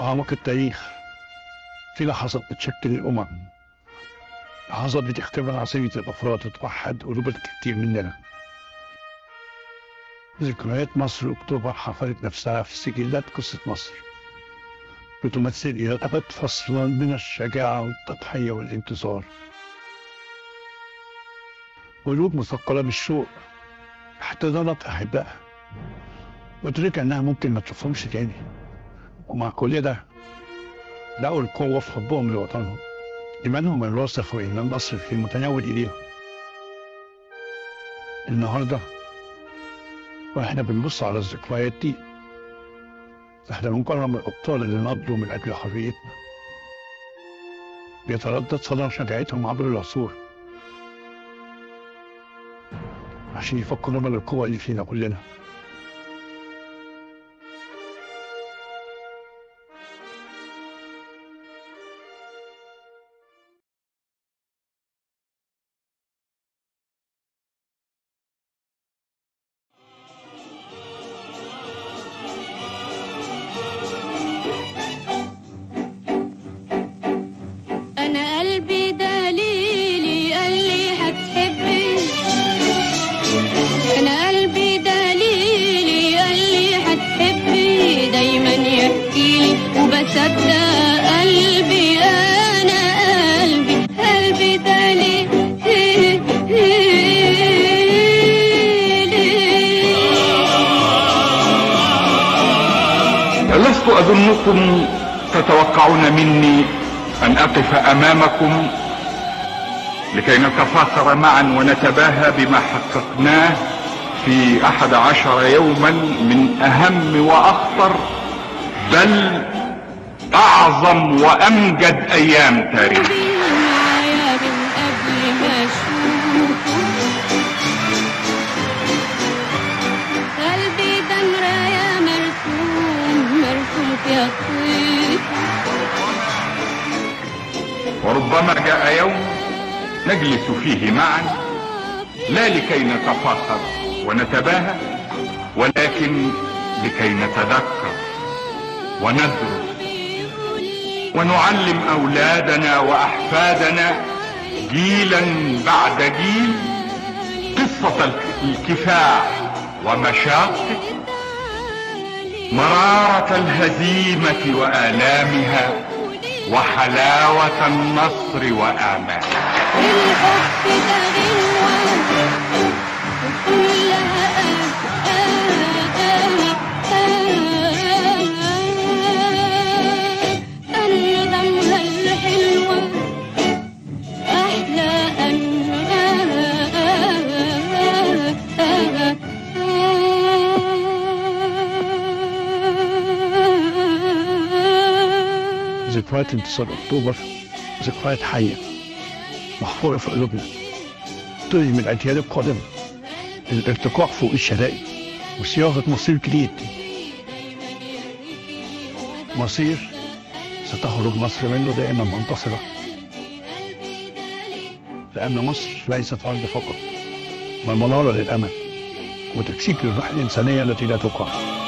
أعماق التاريخ في لحظات بتشكل الأمم لحظات بتختبر عصبية الأفراد وتوحد قلوب الكثير مننا ذكريات مصر أكتوبر حفرت نفسها في سجلات قصة مصر بتمثل إلى الأبد فصلا من الشجاعة والتضحية والانتصار قلوب مثقلة بالشوق احتضنت أحبائها وتدرك أنها ممكن ما تشوفهمش تاني ومع كل ده لقوا القوة في حبهم لوطنهم إيمانهم الراسخ وإيمان مصر في متناول إيديهم النهارده واحنا بنبص على الذكريات دي احنا بنكرم الابطال اللي نضلوا من اجل حريتنا بيتردد صدى شجاعتهم عبر العصور عشان يفكرونا بالقوة اللي فينا كلنا انا قلبي دليلي قال لي هتحبني انا قلبي دليلي قال لي هتحبني دايما يحكي لي وبصدق قلبي انا قلبي قلبي دليلي لست أظنكم تتوقعون مني أن أقف أمامكم لكي نتفاخر معا ونتباهى بما حققناه في أحد عشر يوما من أهم وأخطر بل أعظم وأمجد أيام تاريخ معايا من قبل ما اشوفه قلبي ده مراية مرسوم مرسوم فيها خيط وربما جاء يوم نجلس فيه معا لا لكي نتفاخر ونتباهى ولكن لكي نتذكر وندرس ونعلم اولادنا واحفادنا جيلا بعد جيل قصه الكفاح ومشاقه مراره الهزيمه والامها وحلاوه النصر واماله الحب ده غنوة وكلها أنغامها الحلوة أحلى أنغام ذكريات انتصار أكتوبر ذكريات حية محفورة في قلوبنا تري من الأجيال القادمة الارتقاء فوق الشدائد وصياغة مصير جديد مصير ستخرج مصر منه دائما منتصرة لأن مصر ليست أرض فقط بل منارة للأمل وتكسيك للروح الإنسانية التي لا تقاوم